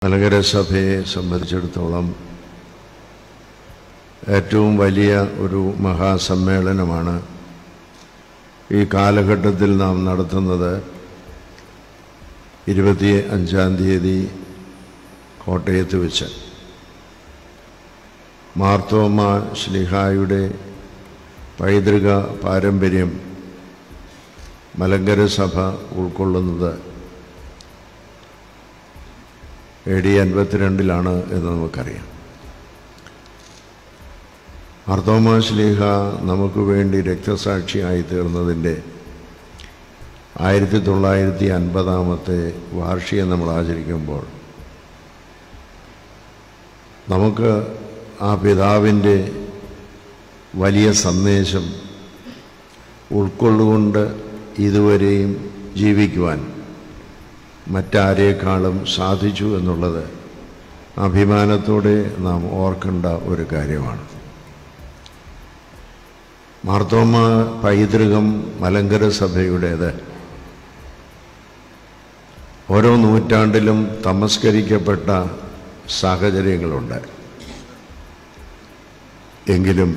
മലങ്കര സഭയെ സംബന്ധിച്ചിടത്തോളം ഏറ്റവും വലിയ ഒരു മഹാസമ്മേളനമാണ് ഈ കാലഘട്ടത്തിൽ നാം നടത്തുന്നത് ഇരുപത്തി അഞ്ചാം തീയതി കോട്ടയത്ത് വെച്ച് മാർത്തോമ ശ്ലിഹായുടെ പൈതൃക പാരമ്പര്യം മലങ്കര സഭ ഉൾക്കൊള്ളുന്നത് എ ഡി അൻപത്തിരണ്ടിലാണ് എന്ന് നമുക്കറിയാം മാർത്തോമ ശ്ലീഹ നമുക്ക് വേണ്ടി രക്തസാക്ഷിയായി തീർന്നതിൻ്റെ ആയിരത്തി തൊള്ളായിരത്തി അൻപതാമത്തെ വാർഷികം നമ്മൾ ആചരിക്കുമ്പോൾ നമുക്ക് ആ പിതാവിൻ്റെ വലിയ സന്ദേശം ഉൾക്കൊള്ളുകൊണ്ട് ഇതുവരെയും ജീവിക്കുവാൻ മറ്റാരേക്കാളും സാധിച്ചു എന്നുള്ളത് അഭിമാനത്തോടെ നാം ഓർക്കേണ്ട ഒരു കാര്യമാണ് മാർത്തോമ പൈതൃകം മലങ്കര സഭയുടേത് ഓരോ നൂറ്റാണ്ടിലും തമസ്കരിക്കപ്പെട്ട സാഹചര്യങ്ങളുണ്ട് എങ്കിലും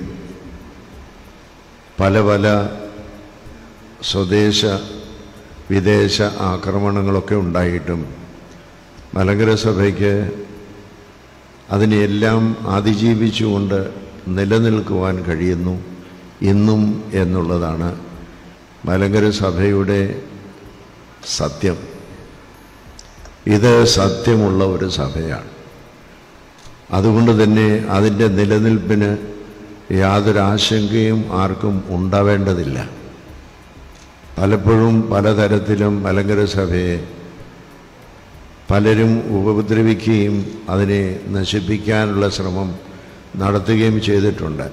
പല പല സ്വദേശ വിദേശ ആക്രമണങ്ങളൊക്കെ ഉണ്ടായിട്ടും മലങ്കര സഭയ്ക്ക് അതിനെല്ലാം അതിജീവിച്ചുകൊണ്ട് നിലനിൽക്കുവാൻ കഴിയുന്നു ഇന്നും എന്നുള്ളതാണ് മലങ്കര സഭയുടെ സത്യം ഇത് സത്യമുള്ള ഒരു സഭയാണ് അതുകൊണ്ട് തന്നെ അതിൻ്റെ നിലനിൽപ്പിന് യാതൊരു ആശങ്കയും ആർക്കും ഉണ്ടാവേണ്ടതില്ല പലപ്പോഴും പലതരത്തിലും മലങ്കര സഭയെ പലരും ഉപദ്രവിക്കുകയും അതിനെ നശിപ്പിക്കാനുള്ള ശ്രമം നടത്തുകയും ചെയ്തിട്ടുണ്ട്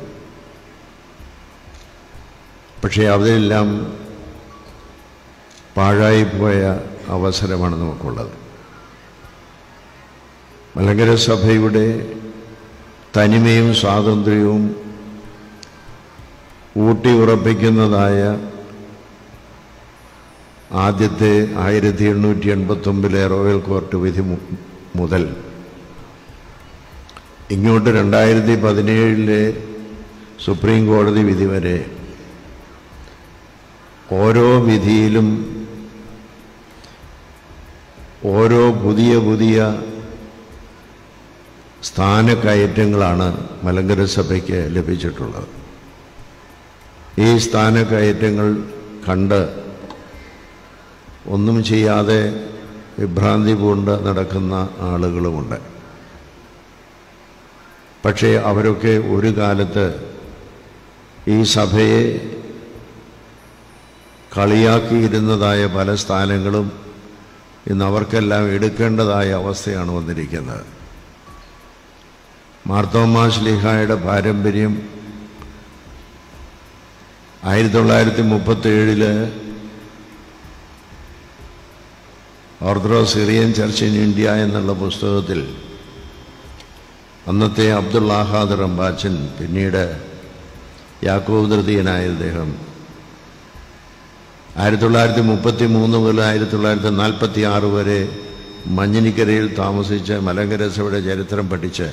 പക്ഷേ അവരെല്ലാം പാഴായിപ്പോയ അവസരമാണ് നമുക്കുള്ളത് മലങ്കര സഭയുടെ തനിമയും സ്വാതന്ത്ര്യവും ഊട്ടിയുറപ്പിക്കുന്നതായ ആദ്യത്തെ ആയിരത്തി എണ്ണൂറ്റി എൺപത്തൊമ്പതിലെ റോയൽ കോർട്ട് വിധി മു- മുതൽ ഇങ്ങോട്ട് രണ്ടായിരത്തി പതിനേഴിലെ സുപ്രീം കോടതി വിധി വരെ ഓരോ വിധിയിലും ഓരോ പുതിയ പുതിയ സ്ഥാനക്കയറ്റങ്ങളാണ് മലങ്കര സഭയ്ക്ക് ലഭിച്ചിട്ടുള്ളത് ഈ സ്ഥാനക്കയറ്റങ്ങൾ കണ്ട് ഒന്നും ചെയ്യാതെ വിഭ്രാന്തി പൂണ്ട് നടക്കുന്ന ആളുകളുമുണ്ട് പക്ഷേ അവരൊക്കെ ഒരു കാലത്ത് ഈ സഭയെ കളിയാക്കിയിരുന്നതായ പല സ്ഥാനങ്ങളും ഇന്ന് അവർക്കെല്ലാം എടുക്കേണ്ടതായ അവസ്ഥയാണ് വന്നിരിക്കുന്നത് മാർത്തോമാ ശ്ലീഹായുടെ പാരമ്പര്യം ആയിരത്തി തൊള്ളായിരത്തി മുപ്പത്തേഴില് Orthodox Syrian Church in India എന്നുള്ള പുസ്തകത്തിൽ അന്നത്തെ അബ്ദുൾ ആഹാദ് റംബാച്ചൻ പിന്നീട് യാക്കോബ് തൃതീയനായ അദ്ദേഹം ആയിരത്തി തൊള്ളായിരത്തി മുപ്പത്തി മൂന്ന് മുതൽ ആയിരത്തി തൊള്ളായിരത്തി നാൽപ്പത്തി ആറ് വരെ മഞ്ഞിനിക്കരയിൽ താമസിച്ച് മലങ്കര സഭയുടെ ചരിത്രം പഠിച്ച്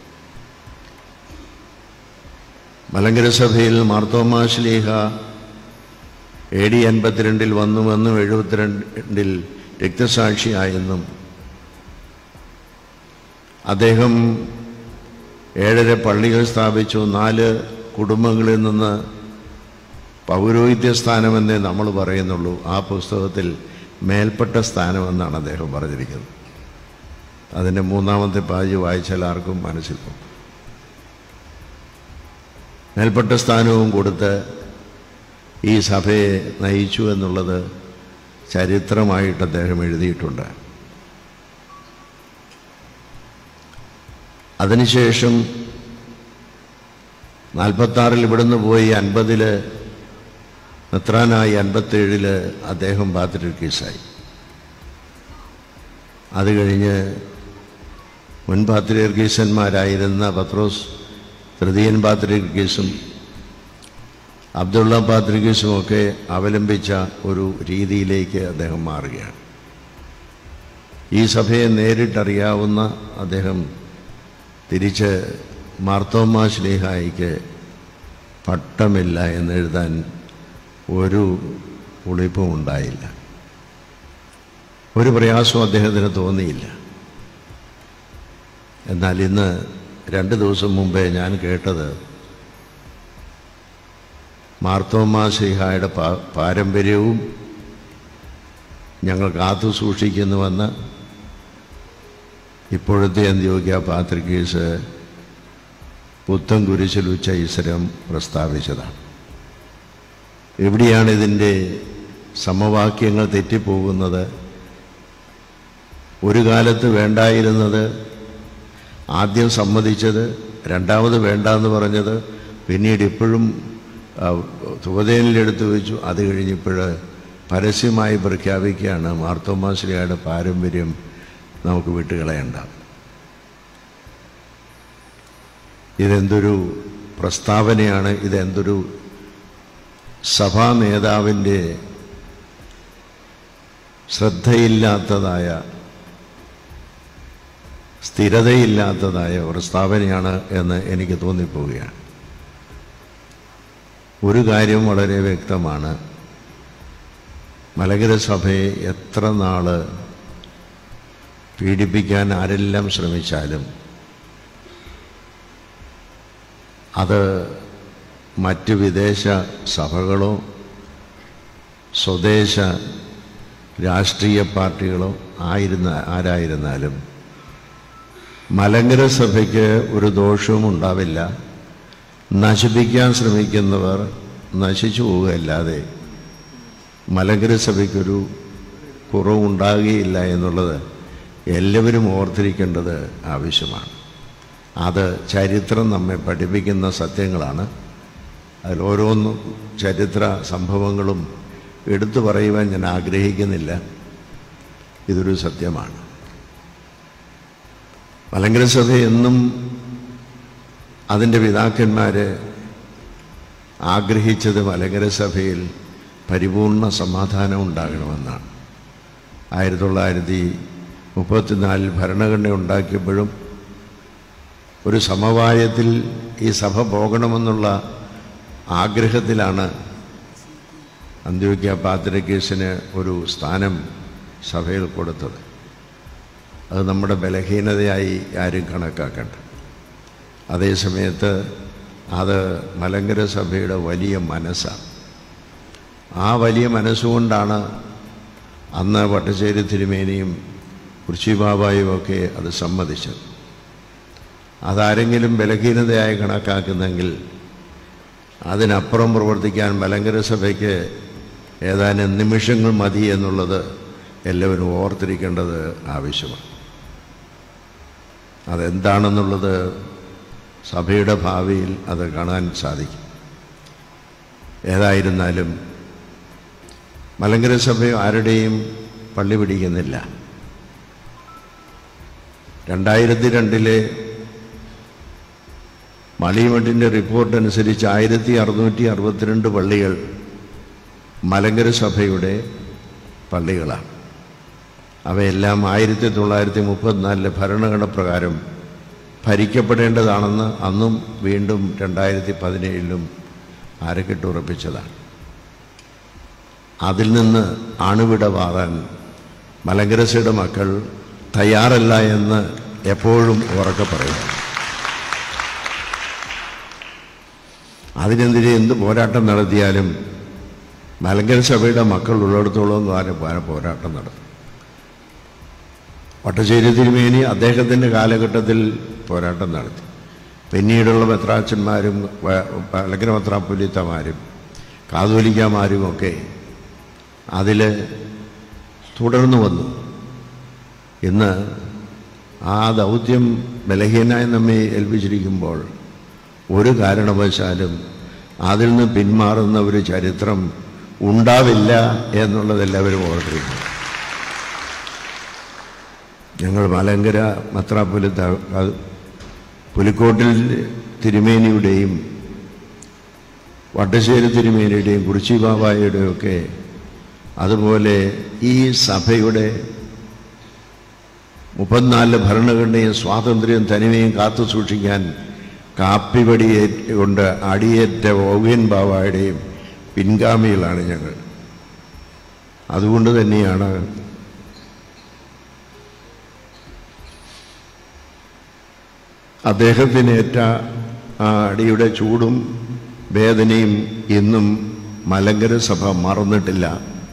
മലങ്കര സഭയിൽ മാർത്തോമാ ശ്ലീഹ എ ഡി അൻപത്തിരണ്ടിൽ വന്നുവെന്നും എഴുപത്തിരണ്ടിൽ രക്തസാക്ഷിയായെന്നും അദ്ദേഹം ഏഴര പള്ളികൾ സ്ഥാപിച്ചു നാല് കുടുംബങ്ങളിൽ നിന്ന് പൗരോഹിത്യ സ്ഥാനമെന്നേ നമ്മൾ പറയുന്നുള്ളൂ ആ പുസ്തകത്തിൽ മേൽപ്പെട്ട സ്ഥാനമെന്നാണ് അദ്ദേഹം പറഞ്ഞിരിക്കുന്നത് അതിൻ്റെ മൂന്നാമത്തെ പാജ് വായിച്ചാൽ ആർക്കും മനസ്സിലാവും മേൽപ്പെട്ട സ്ഥാനവും കൊടുത്ത് ഈ സഭയെ നയിച്ചു എന്നുള്ളത് ചരിത്രമായിട്ട് അദ്ദേഹം എഴുതിയിട്ടുണ്ട് അതിനുശേഷം നാൽപ്പത്താറിൽ ഇവിടുന്ന് പോയി അൻപതില് മെത്രാനായി അൻപത്തേഴില് അദ്ദേഹം പാത്രികീസായി അത് കഴിഞ്ഞ് മുൻ പാത്രികീസന്മാരായിരുന്ന പത്രോസ് തൃതീയൻ പാത്രികീസും അബ്ദുള്ള പാത്രികീസും ഒക്കെ അവലംബിച്ച ഒരു രീതിയിലേക്ക് അദ്ദേഹം മാറുകയാണ് ഈ സഭയെ നേരിട്ടറിയാവുന്ന അദ്ദേഹം തിരിച്ച് മാർത്തോമാ ശ്ലീഹായിക്ക് പട്ടമില്ല എന്നെഴുതാൻ ഒരു ഉളിപ്പും ഉണ്ടായില്ല ഒരു പ്രയാസവും അദ്ദേഹത്തിന് തോന്നിയില്ല എന്നാൽ ഇന്ന് രണ്ട് ദിവസം മുമ്പേ ഞാൻ കേട്ടത് മാർത്തോമാ ശ്രീഹായുടെ പാ പാരമ്പര്യവും ഞങ്ങൾ കാത്തു സൂക്ഷിക്കുന്നുവെന്ന് ഇപ്പോഴത്തെ അന്ത്യോഗ്യ പാത്രികീസ് പുത്തൻ കുരിശിൽ ഉച്ച ഈശ്വരം പ്രസ്താവിച്ചതാണ് എവിടെയാണ് ഇതിൻ്റെ സമവാക്യങ്ങൾ തെറ്റിപ്പോകുന്നത് ഒരു കാലത്ത് വേണ്ടായിരുന്നത് ആദ്യം സമ്മതിച്ചത് രണ്ടാമത് വേണ്ടാന്ന് പറഞ്ഞത് പിന്നീട് ഇപ്പോഴും തുവതേനിലെടുത്ത് വെച്ചു അത് കഴിഞ്ഞപ്പോൾ പരസ്യമായി പ്രഖ്യാപിക്കുകയാണ് മാർത്തോമാശ്രീയുടെ പാരമ്പര്യം നമുക്ക് വിട്ടുകളയണ്ട ഇതെന്തൊരു പ്രസ്താവനയാണ് ഇതെന്തൊരു സഭാ നേതാവിൻ്റെ ശ്രദ്ധയില്ലാത്തതായ സ്ഥിരതയില്ലാത്തതായ പ്രസ്താവനയാണ് എന്ന് എനിക്ക് തോന്നിപ്പോവുകയാണ് ഒരു കാര്യം വളരെ വ്യക്തമാണ് മലകര സഭയെ എത്ര നാള് പീഡിപ്പിക്കാൻ ആരെല്ലാം ശ്രമിച്ചാലും അത് മറ്റ് വിദേശ സഭകളോ സ്വദേശ രാഷ്ട്രീയ പാർട്ടികളോ ആയിരുന്ന ആരായിരുന്നാലും മലങ്കര സഭയ്ക്ക് ഒരു ദോഷവും ഉണ്ടാവില്ല നശിപ്പിക്കാൻ ശ്രമിക്കുന്നവർ നശിച്ചു പോവുകയല്ലാതെ മലങ്കര സഭയ്ക്കൊരു കുറവുണ്ടാകുകയില്ല എന്നുള്ളത് എല്ലാവരും ഓർത്തിരിക്കേണ്ടത് ആവശ്യമാണ് അത് ചരിത്രം നമ്മെ പഠിപ്പിക്കുന്ന സത്യങ്ങളാണ് അതിൽ ഓരോന്നും ചരിത്ര സംഭവങ്ങളും എടുത്തു പറയുവാൻ ഞാൻ ആഗ്രഹിക്കുന്നില്ല ഇതൊരു സത്യമാണ് മലങ്കര സഭ എന്നും അതിൻ്റെ പിതാക്കന്മാർ ആഗ്രഹിച്ചത് മലങ്കര സഭയിൽ പരിപൂർണ സമാധാനം ഉണ്ടാകണമെന്നാണ് ആയിരത്തി തൊള്ളായിരത്തി മുപ്പത്തിനാലിൽ ഭരണഘടന ഉണ്ടാക്കിയപ്പോഴും ഒരു സമവായത്തിൽ ഈ സഭ പോകണമെന്നുള്ള ആഗ്രഹത്തിലാണ് അന്ത്യോക്യ പാത്രക്കേസിന് ഒരു സ്ഥാനം സഭയിൽ കൊടുത്തത് അത് നമ്മുടെ ബലഹീനതയായി ആരും കണക്കാക്കണ്ട അതേസമയത്ത് അത് മലങ്കര സഭയുടെ വലിയ മനസ്സാണ് ആ വലിയ മനസ്സുകൊണ്ടാണ് അന്ന് വട്ടശ്ശേരി തിരുമേനിയും കുർച്ചിബാബായും ഒക്കെ അത് സമ്മതിച്ചത് അതാരെങ്കിലും ബലഹീനതയായി കണക്കാക്കുന്നെങ്കിൽ അതിനപ്പുറം പ്രവർത്തിക്കാൻ മലങ്കര സഭയ്ക്ക് ഏതാനും നിമിഷങ്ങൾ മതി എന്നുള്ളത് എല്ലാവരും ഓർത്തിരിക്കേണ്ടത് ആവശ്യമാണ് അതെന്താണെന്നുള്ളത് സഭയുടെ ഭാവിയിൽ അത് കാണാൻ സാധിക്കും ഏതായിരുന്നാലും മലങ്കര സഭ ആരുടെയും പള്ളി പിടിക്കുന്നില്ല രണ്ടായിരത്തി രണ്ടിലെ മളിമഠിൻ്റെ റിപ്പോർട്ട് അനുസരിച്ച് ആയിരത്തി അറുന്നൂറ്റി അറുപത്തിരണ്ട് പള്ളികൾ മലങ്കര സഭയുടെ പള്ളികളാണ് അവയെല്ലാം ആയിരത്തി തൊള്ളായിരത്തി മുപ്പത്തിനാലിലെ ഭരണഘടന പ്രകാരം ഭരിക്കപ്പെടേണ്ടതാണെന്ന് അന്നും വീണ്ടും രണ്ടായിരത്തി പതിനേഴിലും അരക്കിട്ടുറപ്പിച്ചതാണ് അതിൽ നിന്ന് അണുവിട മാറാൻ മലങ്കരസയുടെ മക്കൾ തയ്യാറല്ല എന്ന് എപ്പോഴും ഉറക്കെ പറയും അതിനെതിരെ എന്ത് പോരാട്ടം നടത്തിയാലും മലങ്കര സഭയുടെ മക്കൾ ഉള്ളിടത്തോളം കാലം പോരാട്ടം നടത്തും വട്ടശ്ശേരി തിരുമേനി അദ്ദേഹത്തിൻ്റെ കാലഘട്ടത്തിൽ പോരാട്ടം നടത്തി പിന്നീടുള്ള മെത്രാച്ചന്മാരും മലങ്കര മെത്രാപ്പൊലിത്തമാരും കാതോലിക്കമാരും ഒക്കെ അതിൽ തുടർന്നു വന്നു ഇന്ന് ആ ദൗത്യം ബലഹീനായി നമ്മെ ഏൽപ്പിച്ചിരിക്കുമ്പോൾ ഒരു കാരണവശാലും അതിൽ നിന്ന് പിന്മാറുന്ന ഒരു ചരിത്രം ഉണ്ടാവില്ല എന്നുള്ളത് എല്ലാവരും ഓർത്തിരിക്കും ഞങ്ങൾ മലങ്കര മത്രാപുലത്ത പുലിക്കോട്ടിൽ തിരുമേനിയുടെയും വട്ടശ്ശേരി തിരുമേനിയുടെയും കുറിച്ചി ബാബായുടെയും ഒക്കെ അതുപോലെ ഈ സഭയുടെ മുപ്പത്തിനാല് ഭരണഘടനയും സ്വാതന്ത്ര്യവും തനിമയും കാത്തു സൂക്ഷിക്കാൻ കാപ്പിപടി കൊണ്ട് അടിയേറ്റ ഓവ്യൻ ബാവായുടെയും പിൻഗാമികളാണ് ഞങ്ങൾ അതുകൊണ്ട് തന്നെയാണ് അദ്ദേഹത്തിനേറ്റ ആ അടിയുടെ ചൂടും വേദനയും ഇന്നും മലങ്കര സഭ മറന്നിട്ടില്ല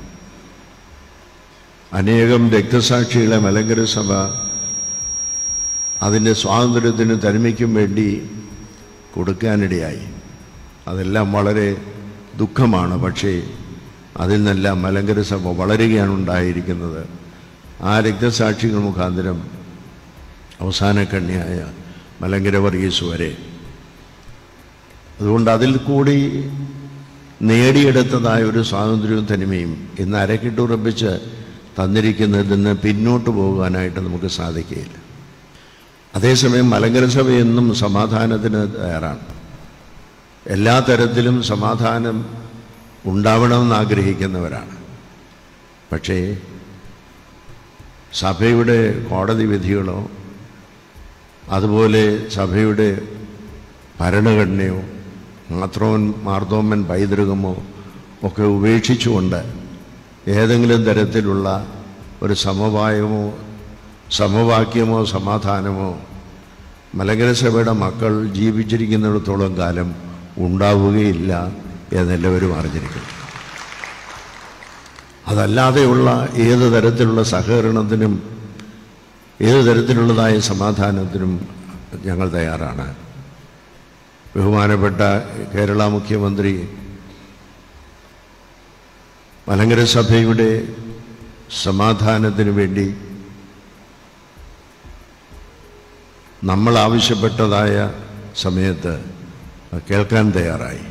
അനേകം രക്തസാക്ഷികളെ മലങ്കര സഭ അതിൻ്റെ സ്വാതന്ത്ര്യത്തിന് തനിമയ്ക്കും വേണ്ടി കൊടുക്കാനിടയായി അതെല്ലാം വളരെ ദുഃഖമാണ് പക്ഷേ അതിൽ നിന്നെല്ലാം മലങ്കര സഭ വളരുകയാണ് ഉണ്ടായിരിക്കുന്നത് ആ രക്തസാക്ഷികൾ മുഖാന്തരം അവസാന കണ്ണിയായ മലങ്കര വർഗീസ് വരെ അതുകൊണ്ട് അതിൽ കൂടി നേടിയെടുത്തതായ ഒരു സ്വാതന്ത്ര്യവും തനിമയും ഇന്ന് അരക്കിട്ടുറപ്പിച്ച് തന്നിരിക്കുന്നതിൽ നിന്ന് പിന്നോട്ട് പോകാനായിട്ട് നമുക്ക് സാധിക്കുകയില്ല അതേസമയം മലങ്കര സഭ എന്നും സമാധാനത്തിന് തയ്യാറാണ് എല്ലാ തരത്തിലും സമാധാനം ഉണ്ടാവണമെന്ന് ആഗ്രഹിക്കുന്നവരാണ് പക്ഷേ സഭയുടെ കോടതി വിധികളോ അതുപോലെ സഭയുടെ ഭരണഘടനയോ മാത്രോൻ മാർത്തോമൻ പൈതൃകമോ ഒക്കെ ഉപേക്ഷിച്ചുകൊണ്ട് ഏതെങ്കിലും തരത്തിലുള്ള ഒരു സമവായമോ സമവാക്യമോ സമാധാനമോ മലങ്കര സഭയുടെ മക്കൾ ജീവിച്ചിരിക്കുന്നിടത്തോളം കാലം ഉണ്ടാവുകയില്ല എന്നെല്ലാവരും അറിഞ്ഞിരിക്കുന്നു അതല്ലാതെയുള്ള ഏത് തരത്തിലുള്ള സഹകരണത്തിനും ഏത് തരത്തിലുള്ളതായ സമാധാനത്തിനും ഞങ്ങൾ തയ്യാറാണ് ബഹുമാനപ്പെട്ട കേരള മുഖ്യമന്ത്രി മലങ്കര സഭയുടെ സമാധാനത്തിന് വേണ്ടി നമ്മൾ ആവശ്യപ്പെട്ടതായ സമയത്ത് കേൾക്കാൻ തയ്യാറായി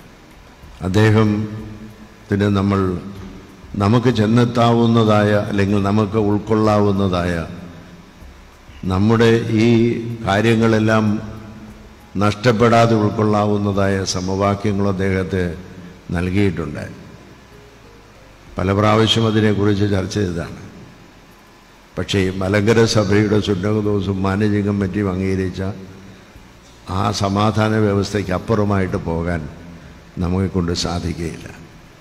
അദ്ദേഹത്തിന് നമ്മൾ നമുക്ക് ചെന്നെത്താവുന്നതായ അല്ലെങ്കിൽ നമുക്ക് ഉൾക്കൊള്ളാവുന്നതായ നമ്മുടെ ഈ കാര്യങ്ങളെല്ലാം നഷ്ടപ്പെടാതെ ഉൾക്കൊള്ളാവുന്നതായ സമവാക്യങ്ങൾ അദ്ദേഹത്തെ നൽകിയിട്ടുണ്ട് പല പ്രാവശ്യം അതിനെക്കുറിച്ച് ചർച്ച ചെയ്തതാണ് പക്ഷേ മലങ്കര സഭയുടെ സുന്നകദോസും മാനേജിംഗ് കമ്മിറ്റിയും അംഗീകരിച്ച ആ സമാധാന വ്യവസ്ഥയ്ക്ക് അപ്പുറമായിട്ട് പോകാൻ നമ്മളെ കൊണ്ട് സാധിക്കുകയില്ല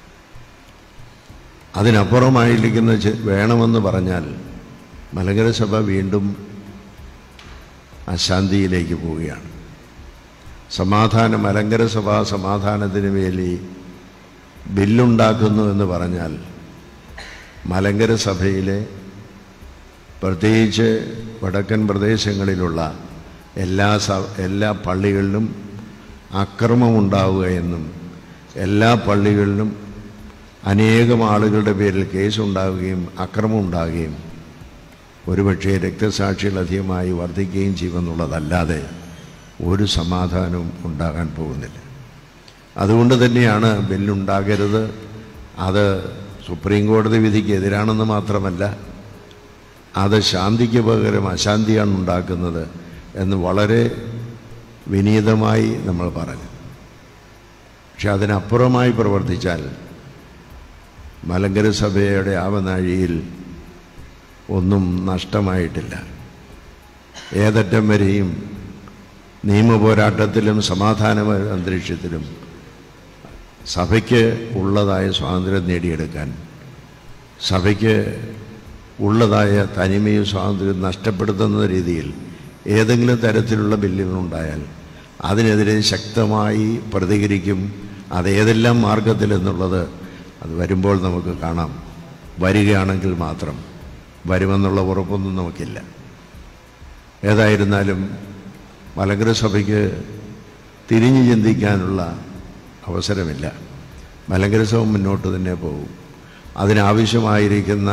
അതിനപ്പുറമായിരിക്കുന്ന ചെ- വേണമെന്ന് പറഞ്ഞാൽ മലങ്കര സഭ വീണ്ടും അശാന്തിയിലേക്ക് പോവുകയാണ് സമാധാന മലങ്കര സഭ സമാധാനത്തിന് വേണ്ടി ബില്ലുണ്ടാക്കുന്നു എന്ന് പറഞ്ഞാൽ മലങ്കര സഭയിലെ പ്രത്യേകിച്ച് വടക്കൻ പ്രദേശങ്ങളിലുള്ള എല്ലാ സ എല്ലാ പള്ളികളിലും അക്രമമുണ്ടാവുക എന്നും എല്ലാ പള്ളികളിലും അനേകം ആളുകളുടെ പേരിൽ കേസുണ്ടാവുകയും അക്രമം ഉണ്ടാവുകയും ഒരുപക്ഷെ രക്തസാക്ഷികൾ അധികമായി വർദ്ധിക്കുകയും ചെയ്യുമെന്നുള്ളതല്ലാതെ ഒരു സമാധാനവും ഉണ്ടാകാൻ പോകുന്നില്ല അതുകൊണ്ട് തന്നെയാണ് ബില്ലുണ്ടാകരുത് അത് സുപ്രീം കോടതി വിധിക്ക് എതിരാണെന്ന് മാത്രമല്ല അത് ശാന്തിക്ക് പകരം അശാന്തിയാണ് ഉണ്ടാക്കുന്നത് എന്ന് വളരെ വിനീതമായി നമ്മൾ പറഞ്ഞു പക്ഷെ അതിനപ്പുറമായി പ്രവർത്തിച്ചാൽ മലങ്കര സഭയുടെ ആവനാഴിയിൽ ഒന്നും നഷ്ടമായിട്ടില്ല ഏതറ്റം വരെയും നിയമപോരാട്ടത്തിലും സമാധാന അന്തരീക്ഷത്തിലും സഭയ്ക്ക് ഉള്ളതായ സ്വാതന്ത്ര്യം നേടിയെടുക്കാൻ സഭയ്ക്ക് ഉള്ളതായ തനിമയും സ്വാതന്ത്ര്യവും നഷ്ടപ്പെടുത്തുന്ന രീതിയിൽ ഏതെങ്കിലും തരത്തിലുള്ള ബില്ലുകളുണ്ടായാൽ അതിനെതിരെ ശക്തമായി പ്രതികരിക്കും അതേതെല്ലാം മാർഗത്തിലെന്നുള്ളത് അത് വരുമ്പോൾ നമുക്ക് കാണാം വരികയാണെങ്കിൽ മാത്രം വരുമെന്നുള്ള ഉറപ്പൊന്നും നമുക്കില്ല ഏതായിരുന്നാലും മലങ്കര സഭയ്ക്ക് തിരിഞ്ഞു ചിന്തിക്കാനുള്ള അവസരമില്ല മലങ്കര സഭ മുന്നോട്ട് തന്നെ പോകും അതിനാവശ്യമായിരിക്കുന്ന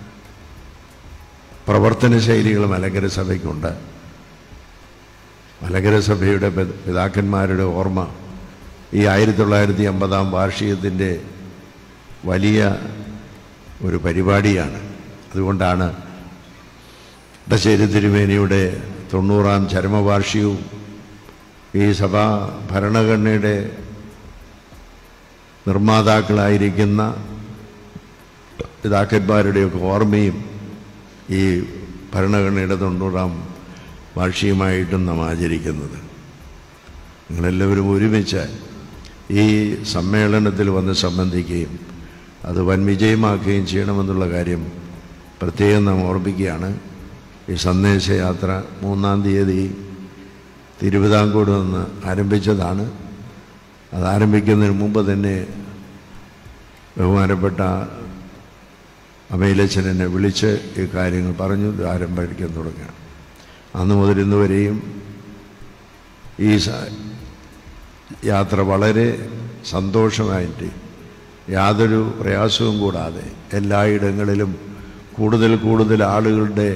പ്രവർത്തന ശൈലികൾ മലങ്കര സഭയ്ക്കുണ്ട് മലങ്കര സഭയുടെ പി- പിതാക്കന്മാരുടെ ഓർമ്മ ഈ ആയിരത്തി തൊള്ളായിരത്തി അമ്പതാം വാർഷികത്തിൻ്റെ വലിയ ഒരു പരിപാടിയാണ് അതുകൊണ്ടാണ് ഇടശ്ശേരി തിരുമേനിയുടെ തൊണ്ണൂറാം ചരമവാർഷികവും ഈ സഭാ ഭരണഘടനയുടെ നിർമ്മാതാക്കളായിരിക്കുന്ന പിതാക്കന്മാരുടെയൊക്കെ ഓർമ്മയും ഈ ഭരണഘടനയുടെ തൊണ്ണൂറാം വാർഷികമായിട്ടും നാം ആചരിക്കുന്നത് നിങ്ങളെല്ലാവരും ഒരുമിച്ച് ഈ സമ്മേളനത്തിൽ വന്ന് സംബന്ധിക്കുകയും അത് വൻ വിജയമാക്കുകയും ചെയ്യണമെന്നുള്ള കാര്യം പ്രത്യേകം നാം ഓർമ്മിക്കുകയാണ് ഈ സന്ദേശയാത്ര മൂന്നാം തീയതി തിരുവിതാംകൂട് നിന്ന് ആരംഭിച്ചതാണ് അത് ആരംഭിക്കുന്നതിന് മുമ്പ് തന്നെ ബഹുമാനപ്പെട്ട അമേലച്ചൻ എന്നെ വിളിച്ച് ഈ കാര്യങ്ങൾ പറഞ്ഞു ഇത് ആരംഭിക്കാൻ തുടങ്ങുകയാണ് അന്ന് മുതൽ ഇന്ന് വരെയും ഈ സ- യാത്ര വളരെ സന്തോഷമായിട്ട് യാതൊരു പ്രയാസവും കൂടാതെ എല്ലായിടങ്ങളിലും കൂടുതൽ കൂടുതൽ ആളുകളുടെ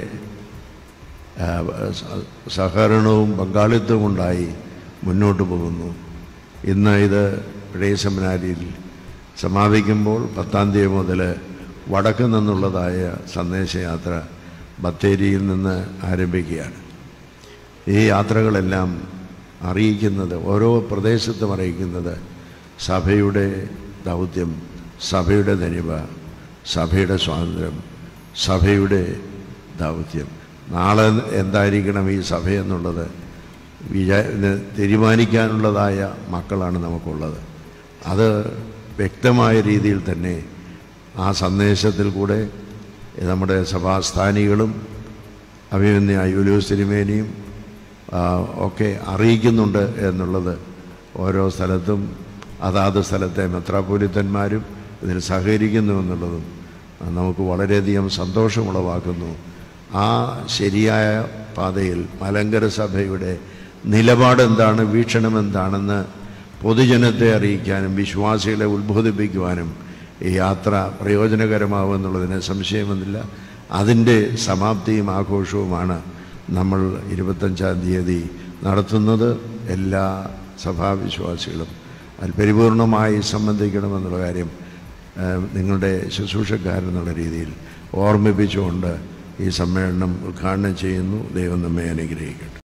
ആ, സ- സഹകരണവും പങ്കാളിത്തവും ഉണ്ടായി മുന്നോട്ട് പോകുന്നു ഇന്ന് ഇത് പഴയ സെമിനാരിയിൽ സമാപിക്കുമ്പോൾ പത്താം തീയതി മുതൽ വടക്ക് നിന്നുള്ളതായ സന്ദേശയാത്ര ബത്തേരിയിൽ നിന്ന് ആരംഭിക്കുകയാണ് ഈ യാത്രകളെല്ലാം അറിയിക്കുന്നത് ഓരോ പ്രദേശത്തും അറിയിക്കുന്നത് സഭയുടെ ദൗത്യം സഭയുടെ ധനിവ സഭയുടെ സ്വാതന്ത്ര്യം സഭയുടെ ദൗത്യം നാളെ എന്തായിരിക്കണം ഈ സഭ എന്നുള്ളത് വിചാ ഇത് തീരുമാനിക്കാനുള്ളതായ മക്കളാണ് നമുക്കുള്ളത് അത് വ്യക്തമായ രീതിയിൽ തന്നെ ആ സന്ദേശത്തിൽ കൂടെ നമ്മുടെ സഭാസ്ഥാനികളും അഭിമന്യ യൂലിയോസ് തിരുമേനിയും ആ, ഒക്കെ അറിയിക്കുന്നുണ്ട് എന്നുള്ളത് ഓരോ സ്ഥലത്തും അതാത് സ്ഥലത്തെ മെത്രാപോലിത്തന്മാരും ഇതിൽ സഹകരിക്കുന്നു എന്നുള്ളതും നമുക്ക് വളരെയധികം സന്തോഷമുളവാക്കുന്നു ആ ശരിയായ പാതയിൽ മലങ്കര സഭയുടെ നിലപാടെന്താണ് വീക്ഷണം എന്താണെന്ന് പൊതുജനത്തെ അറിയിക്കാനും വിശ്വാസികളെ ഉത്ബോധിപ്പിക്കുവാനും ഈ യാത്ര പ്രയോജനകരമാവുമെന്നുള്ളതിന് സംശയമൊന്നുമില്ല അതിൻ്റെ സമാപ്തിയും ആഘോഷവുമാണ് നമ്മൾ ഇരുപത്തഞ്ചാം തീയതി നടത്തുന്നത് എല്ലാ സഭാവിശ്വാസികളും അതിൽ പരിപൂർണമായി സംബന്ധിക്കണമെന്നുള്ള കാര്യം ഏഹ്, നിങ്ങളുടെ ശുശ്രൂഷക്കാരെന്നുള്ള രീതിയിൽ ഓർമ്മിപ്പിച്ചുകൊണ്ട് ഈ സമ്മേളനം ഉദ്ഘാടനം ചെയ്യുന്നു ദൈവം നമ്മെ അനുഗ്രഹിക്കട്ടെ